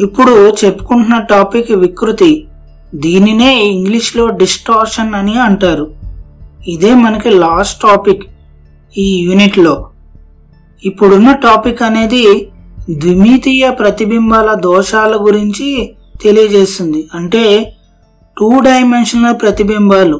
ఇప్పుడు చెప్పుకుంటున్న టాపిక్ వికృతి దీనినే ఇంగ్లీష్లో డిస్టార్షన్ అని అంటారు ఇదే మనకి లాస్ట్ టాపిక్ ఈ యూనిట్లో ఇప్పుడున్న టాపిక్ అనేది ద్విమితీయ ప్రతిబింబాల దోషాల గురించి తెలియజేస్తుంది అంటే టూ డైమెన్షనల్ ప్రతిబింబాలు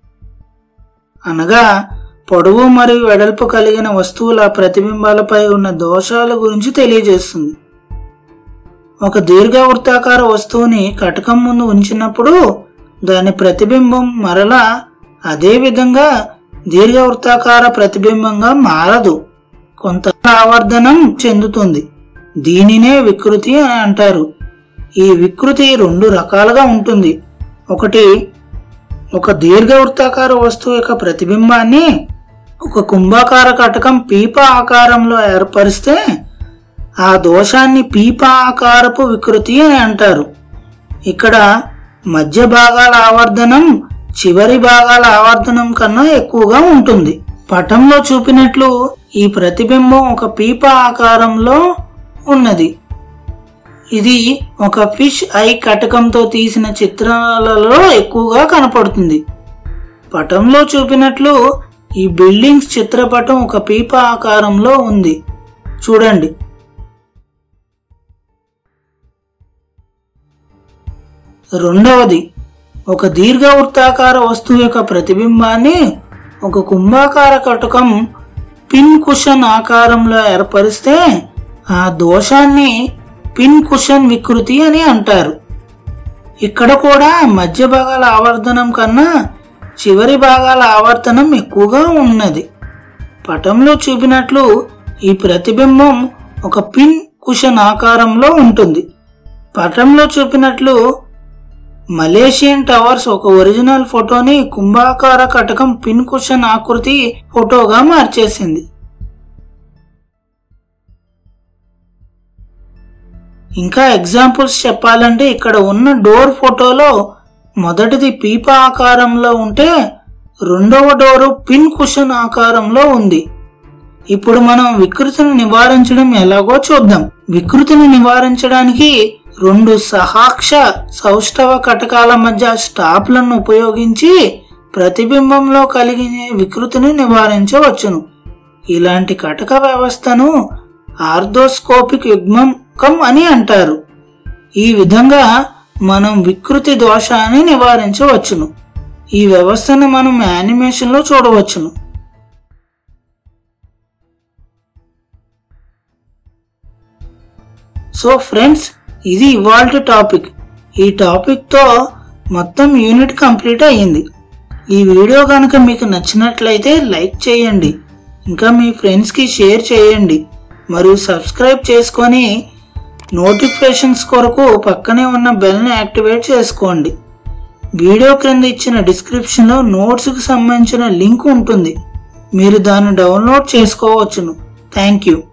అనగా పొడవు మరియు వెడల్పు కలిగిన వస్తువుల ప్రతిబింబాలపై ఉన్న దోషాల గురించి తెలియజేస్తుంది ఒక దీర్ఘవృత్తాకార వస్తువుని కటకం ముందు ఉంచినప్పుడు దాని ప్రతిబింబం మరలా అదే విధంగా దీర్ఘవృత్తాకార ప్రతిబింబంగా మారదు కొంత ఆవర్ధనం చెందుతుంది దీనినే వికృతి అని అంటారు ఈ వికృతి రెండు రకాలుగా ఉంటుంది ఒకటి ఒక దీర్ఘవృత్తాకార వస్తువు యొక్క ప్రతిబింబాన్ని ఒక కుంభాకార కటకం పీప ఆకారంలో ఏర్పరిస్తే ఆ దోషాన్ని పీప ఆకారపు వికృతి అని అంటారు ఇక్కడ మధ్య భాగాల ఆవర్ధనం చివరి భాగాల ఆవర్ధనం కన్నా ఎక్కువగా ఉంటుంది పటంలో చూపినట్లు ఈ ప్రతిబింబం ఒక పీప ఆకారంలో ఉన్నది ఇది ఒక ఫిష్ ఐ కటకంతో తీసిన చిత్రాలలో ఎక్కువగా కనపడుతుంది పటంలో చూపినట్లు ఈ బిల్డింగ్స్ చిత్రపటం ఒక పీప ఆకారంలో ఉంది చూడండి రెండవది ఒక దీర్ఘవృత్తాకార వస్తువు యొక్క ప్రతిబింబాన్ని ఒక కుంభాకార కటకం పిన్ కుషన్ ఆకారంలో ఏర్పరిస్తే ఆ దోషాన్ని పిన్ కుషన్ వికృతి అని అంటారు ఇక్కడ కూడా మధ్య భాగాల ఆవర్తనం కన్నా చివరి భాగాల ఆవర్తనం ఎక్కువగా ఉన్నది పటంలో చూపినట్లు ఈ ప్రతిబింబం ఒక పిన్ కుషన్ ఆకారంలో ఉంటుంది పటంలో చూపినట్లు మలేషియన్ టవర్స్ ఒక ఒరిజినల్ ఫోటోని కుంభాకార కటకం పిన్ కుషన్ ఆకృతి ఫోటోగా మార్చేసింది ఇంకా ఎగ్జాంపుల్స్ చెప్పాలంటే ఇక్కడ ఉన్న డోర్ ఫోటోలో మొదటిది పీప ఆకారంలో ఉంటే రెండవ డోరు పిన్ కుషన్ ఆకారంలో ఉంది ఇప్పుడు మనం వికృతిని నివారించడం ఎలాగో చూద్దాం వికృతిని నివారించడానికి రెండు సహాక్ష సౌష్ఠవ కటకాల మధ్య స్టాప్లను ఉపయోగించి ప్రతిబింబంలో కలిగిన వికృతిని నివారించవచ్చును ఇలాంటి కటక వ్యవస్థను ఆర్థోస్కోపిక్ యుగ్మకం అని అంటారు ఈ విధంగా మనం వికృతి దోషాన్ని నివారించవచ్చును ఈ వ్యవస్థను మనం యానిమేషన్లో చూడవచ్చును సో ఫ్రెండ్స్ ఇది ఇవాల్ట్ టాపిక్ ఈ టాపిక్తో మొత్తం యూనిట్ కంప్లీట్ అయ్యింది ఈ వీడియో కనుక మీకు నచ్చినట్లయితే లైక్ చేయండి ఇంకా మీ ఫ్రెండ్స్కి షేర్ చేయండి మరియు సబ్స్క్రైబ్ చేసుకొని నోటిఫికేషన్స్ కొరకు పక్కనే ఉన్న బెల్ని యాక్టివేట్ చేసుకోండి వీడియో క్రింద ఇచ్చిన డిస్క్రిప్షన్లో నోట్స్కి సంబంధించిన లింక్ ఉంటుంది మీరు దాన్ని డౌన్లోడ్ చేసుకోవచ్చును థ్యాంక్ యూ